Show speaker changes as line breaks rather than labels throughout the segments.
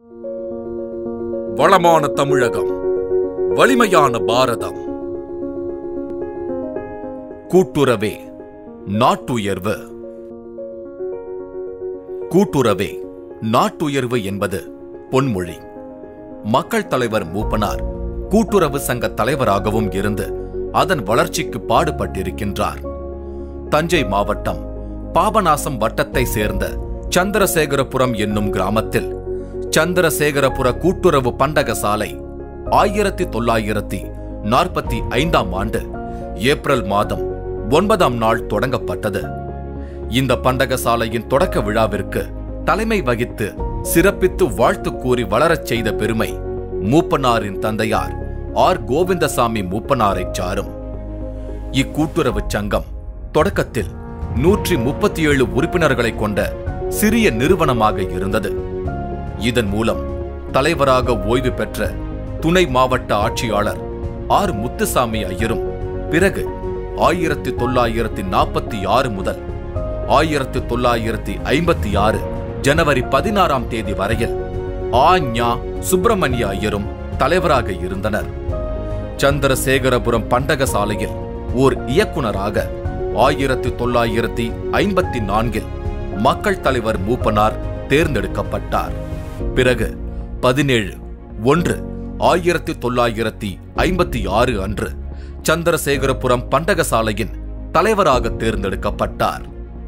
வளமான தமிழகம் வலிமையான பாரதம் கூட்டுறவே நாட்டுயர்வு கூட்டுறவே நாட்டுயர்வு என்பது பொன்மொழி மக்கள் தலைவர் மூப்பனார் கூட்டுறவு சங்க தலைவராகவும் இருந்து அதன் வளர்ச்சிக்கு பாடுபட்டிருக்கின்றார் தஞ்சை மாவட்டம் பாபநாசம் வட்டத்தை சேர்ந்த சந்திரசேகரபுரம் என்னும் கிராமத்தில் சந்திரசேகரபுர கூட்டுறவு பண்டக சாலை ஆயிரத்தி தொள்ளாயிரத்தி நாற்பத்தி ஐந்தாம் ஆண்டு ஏப்ரல் மாதம் ஒன்பதாம் நாள் தொடங்கப்பட்டது இந்த பண்டக சாலையின் தொடக்க விழாவிற்கு தலைமை வகித்து சிறப்பித்து வாழ்த்து கூறி வளரச் செய்த பெருமை மூப்பனாரின் தந்தையார் ஆர் கோவிந்தசாமி மூப்பனாரைச் சாரும் இக்கூட்டுறவுச் சங்கம் தொடக்கத்தில் நூற்றி முப்பத்தி ஏழு உறுப்பினர்களை கொண்ட சிறிய நிறுவனமாக இருந்தது இதன் மூலம் தலைவராக ஓய்வு பெற்ற துணை மாவட்ட ஆட்சியாளர் ஆர் முத்துசாமி ஐயரும் பிறகு ஆயிரத்தி தொள்ளாயிரத்தி நாற்பத்தி ஆறு முதல் ஆயிரத்தி தொள்ளாயிரத்தி ஐம்பத்தி ஆறு ஜனவரி பதினாறாம் தேதி வரையில் ஆ ஞா சுப்பிரமணிய ஐயரும் தலைவராக இருந்தனர் சந்திரசேகரபுரம் பண்டக சாலையில் ஓர் இயக்குனராக ஆயிரத்தி தொள்ளாயிரத்தி ஐம்பத்தி நான்கில் மக்கள் தலைவர் மூப்பனார் தேர்ந்தெடுக்கப்பட்டார் பிறகு பதினேழு ஒன்று ஆயிரத்தி தொள்ளாயிரத்தி ஐம்பத்தி ஆறு அன்று சந்திரசேகரபுரம் பண்டக சாலையின் தலைவராக தேர்ந்தெடுக்கப்பட்டார்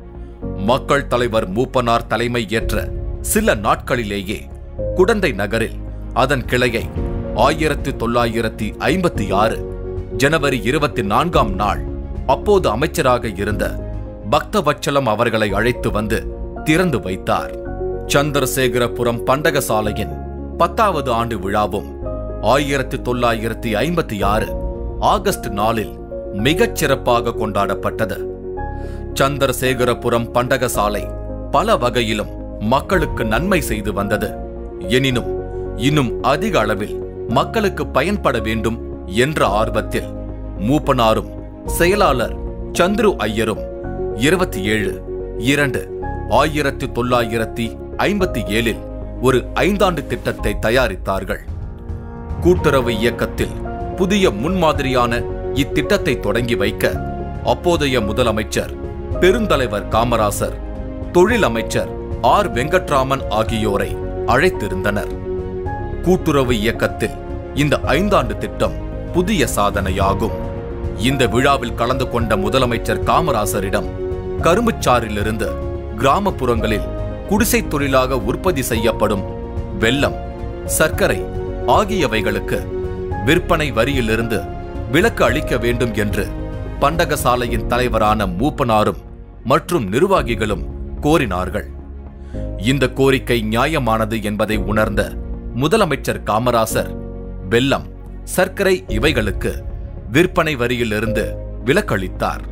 மக்கள் தலைவர் மூப்பனார் தலைமை ஏற்ற சில நாட்களிலேயே குடந்தை நகரில் அதன் கிளையை ஆயிரத்தி தொள்ளாயிரத்தி ஐம்பத்தி ஆறு ஜனவரி இருபத்தி நான்காம் நாள் அப்போது அமைச்சராக இருந்த பக்தவச்சலம் அவர்களை அழைத்து வந்து திறந்து வைத்தார் சந்திரசேகரபுரம் பண்டக சாலையின் பத்தாவது ஆண்டு விழாவும் ஆயிரத்தி தொள்ளாயிரத்தி ஐம்பத்தி ஆறு ஆகஸ்ட் நாளில் மிகச் சிறப்பாக கொண்டாடப்பட்டது சந்திரசேகரபுரம் பண்டக சாலை பல வகையிலும் மக்களுக்கு நன்மை செய்து வந்தது எனினும் இன்னும் அதிக அளவில் மக்களுக்கு பயன்பட வேண்டும் என்ற ஆர்வத்தில் மூப்பனாரும் செயலாளர் சந்துரு ஐயரும் இருபத்தி ஏழு இரண்டு ஆயிரத்தி தொள்ளாயிரத்தி ஐம்பத்தி ஏழில் ஒரு ஐந்தாண்டு திட்டத்தை தயாரித்தார்கள் கூட்டுறவு இயக்கத்தில் புதிய முன்மாதிரியான இத்திட்டத்தை தொடங்கி வைக்க அப்போதைய முதலமைச்சர் பெருந்தலைவர் காமராசர் தொழில் அமைச்சர் ஆர் வெங்கட்ராமன் ஆகியோரை அழைத்திருந்தனர் கூட்டுறவு இயக்கத்தில் இந்த ஐந்தாண்டு திட்டம் புதிய சாதனையாகும் இந்த விழாவில் கலந்து கொண்ட முதலமைச்சர் காமராசரிடம் கரும்புச்சாறிலிருந்து கிராமப்புறங்களில் குடிசை தொழிலாக உற்பத்தி செய்யப்படும் வெல்லம் சர்க்கரை ஆகியவைகளுக்கு விற்பனை வரியிலிருந்து விலக்கு அளிக்க வேண்டும் என்று பண்டக சாலையின் தலைவரான மூப்பனாரும் மற்றும் நிர்வாகிகளும் கோரினார்கள் இந்த கோரிக்கை நியாயமானது என்பதை உணர்ந்த முதலமைச்சர் காமராசர் வெல்லம் சர்க்கரை இவைகளுக்கு விற்பனை வரியிலிருந்து விலக்களித்தார்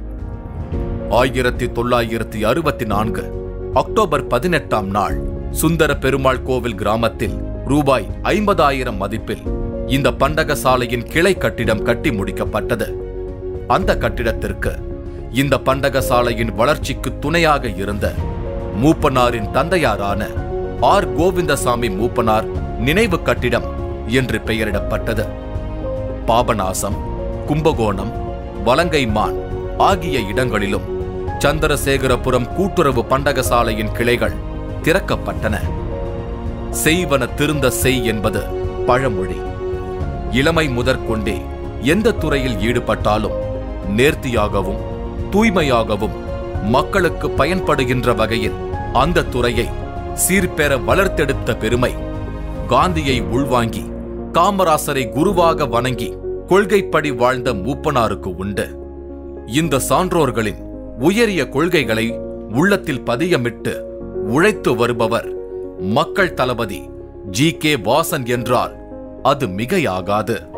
ஆயிரத்தி தொள்ளாயிரத்தி அறுபத்தி நான்கு அக்டோபர் பதினெட்டாம் நாள் சுந்தர பெருமாள் கோவில் கிராமத்தில் ரூபாய் ஐம்பதாயிரம் மதிப்பில் இந்த பண்டக சாலையின் கிளை கட்டிடம் கட்டி முடிக்கப்பட்டது அந்த கட்டிடத்திற்கு இந்த பண்டக சாலையின் வளர்ச்சிக்கு துணையாக இருந்த மூப்பனாரின் தந்தையாரான ஆர் கோவிந்தசாமி மூப்பனார் நினைவு கட்டிடம் என்று பெயரிடப்பட்டது பாபநாசம் கும்பகோணம் வலங்கைமான் ஆகிய இடங்களிலும் சந்திரசேகரபுரம் கூட்டுறவு பண்டக சாலையின் கிளைகள் திறக்கப்பட்டன செய்வன திருந்த செய் என்பது பழமொழி இளமை முதற்கொண்டே எந்த துறையில் ஈடுபட்டாலும் நேர்த்தியாகவும் தூய்மையாகவும் மக்களுக்கு பயன்படுகின்ற வகையில் அந்த துறையை சீர்பெற வளர்த்தெடுத்த பெருமை காந்தியை உள்வாங்கி காமராசரை குருவாக வணங்கி கொள்கைப்படி வாழ்ந்த மூப்பனாருக்கு உண்டு இந்த சான்றோர்களின் உயரிய கொள்கைகளை உள்ளத்தில் பதியமிட்டு உழைத்து வருபவர் மக்கள் தளபதி ஜி கே வாசன் என்றால் அது மிகையாகாது